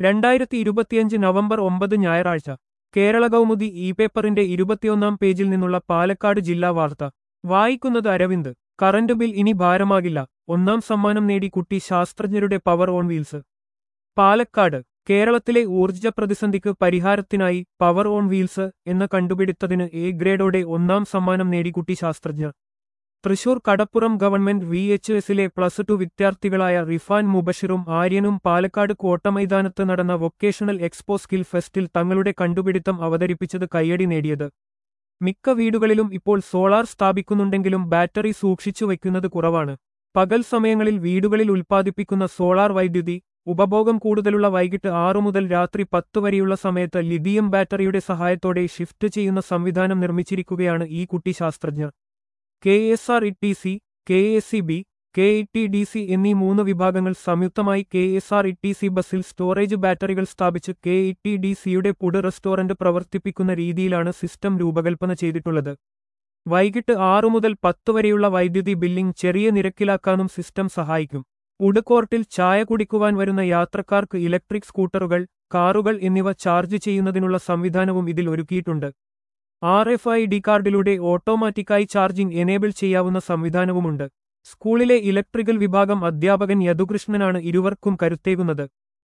രണ്ടായിരത്തി ഇരുപത്തിയഞ്ച് നവംബർ ഒമ്പത് ഞായറാഴ്ച കേരള കൗമുദി ഇ പേപ്പറിന്റെ ഇരുപത്തിയൊന്നാം പേജിൽ നിന്നുള്ള പാലക്കാട് ജില്ലാ വാർത്ത വായിക്കുന്നത് അരവിന്ദ് കറന്റ് ബിൽ ഇനി ഭാരമാകില്ല ഒന്നാം സമ്മാനം നേടി കുട്ടി ശാസ്ത്രജ്ഞരുടെ പവർ ഓൺ വീൽസ് പാലക്കാട് കേരളത്തിലെ ഊർജ്ജ പ്രതിസന്ധിക്ക് പരിഹാരത്തിനായി പവർ ഓൺ വീൽസ് എന്ന കണ്ടുപിടുത്തതിന് എ ഗ്രേഡോടെ ഒന്നാം സമ്മാനം നേടി കുട്ടി ശാസ്ത്രജ്ഞർ Thrissur Kadappuram government V H എസിലെ പ്ലസ് ടു വിദ്യാർത്ഥികളായ റിഫാൻ മുബഷിറും ആര്യനും പാലക്കാട് കോട്ടമൈതാനത്ത് നടന്ന വൊക്കേഷണൽ എക്സ്പോ സ്കിൽ ഫെസ്റ്റിൽ തങ്ങളുടെ കണ്ടുപിടുത്തം അവതരിപ്പിച്ചത് കയ്യടി നേടിയത് മിക്ക വീടുകളിലും ഇപ്പോൾ സോളാർ സ്ഥാപിക്കുന്നുണ്ടെങ്കിലും ബാറ്ററി സൂക്ഷിച്ചു വയ്ക്കുന്നത് കുറവാണ് പകൽ സമയങ്ങളിൽ വീടുകളിൽ ഉൽപ്പാദിപ്പിക്കുന്ന സോളാർ വൈദ്യുതി ഉപഭോഗം കൂടുതലുള്ള വൈകിട്ട് ആറു മുതൽ രാത്രി പത്ത് വരെയുള്ള സമയത്ത് ലിഥിയം ബാറ്ററിയുടെ സഹായത്തോടെ ഷിഫ്റ്റ് ചെയ്യുന്ന സംവിധാനം നിർമ്മിച്ചിരിക്കുകയാണ് ഈ കുട്ടി ശാസ്ത്രജ്ഞർ K S R E T C K S C B K E T D C എന്നീ മൂന്ന് വിഭാഗങ്ങൾ സംയുക്തമായി K S R E T C ബസ്സിൽ സ്റ്റോറേജ് ബാറ്ററികൾ സ്ഥാപിച്ച് കെ ഇ ടി ഡി സിയുടെ പുഡ് റെസ്റ്റോറന്റ് പ്രവർത്തിപ്പിക്കുന്ന രീതിയിലാണ് സിസ്റ്റം രൂപകൽപ്പന ചെയ്തിട്ടുള്ളത് വൈകിട്ട് ആറു മുതൽ പത്ത് വരെയുള്ള വൈദ്യുതി ബില്ലിംഗ് ചെറിയ നിരക്കിലാക്കാനും സിസ്റ്റം സഹായിക്കും ഫുഡ് കോർട്ടിൽ ചായ കുടിക്കുവാൻ വരുന്ന യാത്രക്കാർക്ക് ഇലക്ട്രിക് സ്കൂട്ടറുകൾ കാറുകൾ എന്നിവ ചാർജ് ചെയ്യുന്നതിനുള്ള സംവിധാനവും ഇതിൽ ഒരുക്കിയിട്ടുണ്ട് ആർ എഫ് ഐ ഡി കാർഡിലൂടെ ഓട്ടോമാറ്റിക്കായി ചാർജിംഗ് എനേബിൾ ചെയ്യാവുന്ന സംവിധാനവുമുണ്ട് സ്കൂളിലെ ഇലക്ട്രിക്കൽ വിഭാഗം അധ്യാപകൻ യദുകൃഷ്ണനാണ് ഇരുവർക്കും കരുത്തേകുന്നത്